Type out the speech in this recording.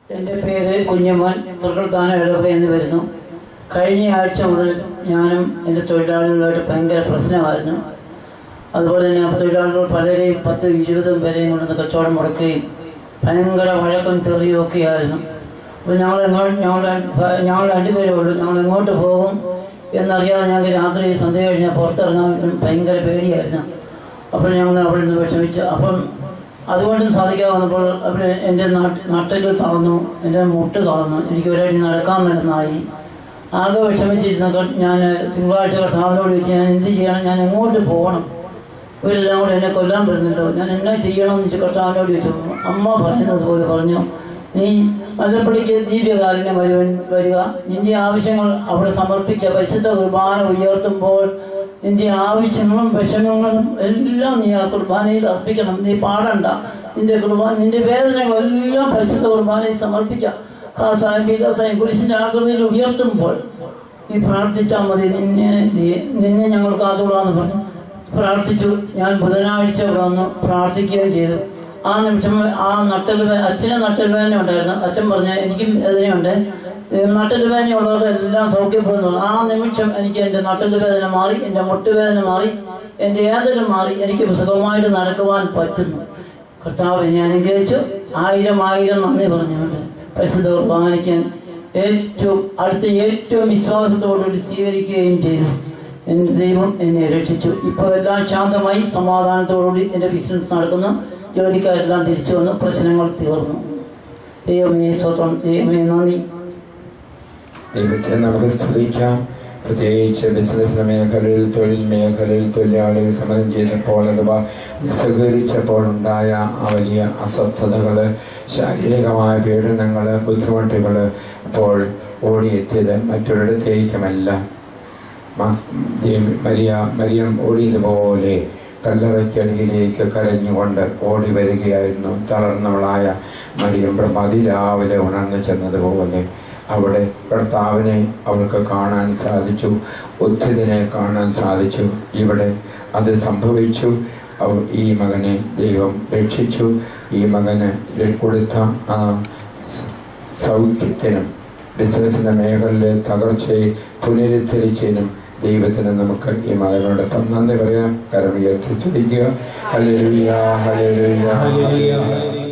എൻ്റെ പേര് കുഞ്ഞമ്മൻ തൃക്കൃത്താന ഇടവ എന്ന് വരുന്നു കഴിഞ്ഞ ആഴ്ച മുതൽ ഞാനും എൻ്റെ തൊഴിലാളികളുമായിട്ട് ഭയങ്കര പ്രശ്നമായിരുന്നു അതുപോലെ തന്നെ ആ തൊഴിലാളികൾ പലരെയും പത്ത് ഇരുപതും പേരെയും കൊണ്ടുവന്ന് കച്ചവടം മുടക്കുകയും ഭയങ്കര വഴക്കം തെറിയും ഒക്കെ ആയിരുന്നു അപ്പോൾ ഞങ്ങൾ എങ്ങോട്ട് ഞങ്ങൾ ഞങ്ങൾ രണ്ടുപേരേ ഉള്ളൂ ഞങ്ങൾ എങ്ങോട്ട് പോകും എന്നറിയാതെ ഞങ്ങൾക്ക് രാത്രി സന്ധ്യ കഴിഞ്ഞാൽ പുറത്തിറങ്ങാൻ ഭയങ്കര പേടിയായിരുന്നു അപ്പോൾ ഞങ്ങൾ അവിടെ നിന്ന് വിഷമിച്ചു അപ്പം അതുകൊണ്ട് സാധിക്കാതെ വന്നപ്പോൾ അവിടെ എൻ്റെ നാട്ടിൽ നട്ടിൽ തളർന്നു എൻ്റെ മുട്ട് തളർന്നു എനിക്ക് ഒരാഴ്ച നടക്കാൻ വരുന്നതായി ആകെ വിഷമിച്ചിരുന്ന ഞാൻ തിങ്കളാഴ്ച കർത്താവിനോട് ചോദിച്ചു ഞാൻ എന്ത് ചെയ്യണം ഞാൻ എങ്ങോട്ട് പോകണം ഇവരെല്ലാം കൂടെ എന്നെ കൊല്ലാൻ വരുന്നുണ്ടോ ഞാൻ എന്നാ ചെയ്യണമെന്ന് വെച്ച് കർത്താവിനോട് ചോദിച്ചു അമ്മ പറയുന്നത് പോലെ പറഞ്ഞു നീ മലപ്പള്ളിക്ക് ദീപകാലിനെ വരുവൻ വരിക നിന്റെ ആവശ്യങ്ങൾ അവിടെ സമർപ്പിച്ച പരിശുദ്ധ കുർബാന ഉയർത്തുമ്പോൾ നിന്റെ ആവശ്യങ്ങളും വിഷമങ്ങളും എല്ലാം നീ ആ കുർബാനയിൽ അർപ്പിക്കണം നീ പാടണ്ട നിന്റെ കുർബാന നിന്റെ വേദനകളെല്ലാം പരിശുദ്ധ കുർബാനയിൽ സമർപ്പിക്കാം കാസായും പീതാസായും കുരിശിന്റെ ആകൃതിയിൽ ഉയർത്തുമ്പോൾ നീ പ്രാർത്ഥിച്ചാൽ മതി നിന്നെ നീ- നിന്നെ ഞങ്ങൾ കാത്തോളാന്ന് പറഞ്ഞു പ്രാർത്ഥിച്ചു ഞാൻ ബുധനാഴ്ച ഇവിടെ വന്ന് പ്രാർത്ഥിക്കുകയും ചെയ്തു ആ നിമിഷം ആ നട്ടൽ വേ- അച്ഛന് നട്ടൽ വേദന ഉണ്ടായിരുന്നു അച്ഛൻ പറഞ്ഞ എനിക്കും വേദനയുണ്ട് നട്ടൽ വേദനയുള്ളവരെല്ലാം സൗഖ്യപ്പെടുന്നു ആ നിമിഷം എനിക്ക് എൻ്റെ നട്ടൽ വേദന മാറി എൻ്റെ മുട്ടുവേദന മാറി എൻ്റെ വേദന മാറി എനിക്ക് സുഖമായിട്ട് നടക്കുവാൻ പറ്റുന്നു കർത്താവ് ഞാൻ അനുഗ്രഹിച്ചു ആയിരം ആയിരം നന്ദി പറഞ്ഞുകൊണ്ട് പരിശുദ്ധ കുർബാനയ്ക്കാൻ ഏറ്റവും അടുത്ത ഏറ്റവും വിശ്വാസത്തോടുകൂടി സ്വീകരിക്കുകയും ചെയ്തു എൻ്റെ ദൈവം എന്നെ രക്ഷിച്ചു ഇപ്പോൾ എല്ലാം ശാന്തമായി സമാധാനത്തോടുകൂടി എൻ്റെ ബിസിനസ് നടക്കുന്നു ജോലിക്കാരെല്ലാം തിരിച്ചു വന്നു പ്രശ്നങ്ങൾ തീർന്നു ദൈവമേ സ്വതം ദൈവമേ നന്ദി ദൈവത്തെ നമുക്ക് സ്തുതിക്കാം പ്രത്യേകിച്ച് ബിസിനസ് മേഖലയിൽ തൊഴിൽ മേഖലയിൽ തൊഴിലാളികൾ സമരം ചെയ്തപ്പോൾ അഥവാ നിസ്സഹകരിച്ചപ്പോൾ ഉണ്ടായ ആ വലിയ അസ്വസ്ഥതകൾ ശാരീരികമായ പീഡനങ്ങൾ ബുദ്ധിമുട്ടുകൾ അപ്പോൾ ഓടിയെത്തിയത് മറ്റൊരിടത്തേക്കുമല്ല മ- ദേവി- മരിയ മരിയം ഓടിയതുപോലെ കല്ലറയ്ക്കരികിലേക്ക് കരഞ്ഞുകൊണ്ട് ഓടി വരികയായിരുന്നു തളർന്നവളായ മരിയം അതിരാവിലെ ഉണർന്നു ചെന്നതുപോലെ അവിടെ കർത്താവിനെ അവൾക്ക് കാണാൻ സാധിച്ചു ഉദ്ധിതനെ കാണാൻ സാധിച്ചു ഇവിടെ അത് സംഭവിച്ചു അവ- ഈ മകനെ ദൈവം രക്ഷിച്ചു ഈ മകന് കൊടുത്ത ആ സ- സൗഖ്യത്തിനും ബിസിനസിന്റെ മേഖലയിലെ തകർച്ചയെ പുനരുദ്ധരിച്ചതിനും ദൈവത്തിന് നമുക്ക് ഈ മകനോടൊപ്പം നന്ദി പറയാം കരം ഉയർത്തി സ്തുതിക്കുക ഹല്ലേലൂയ ഹല്ലേലൂയ ഹല്ലേലൂയ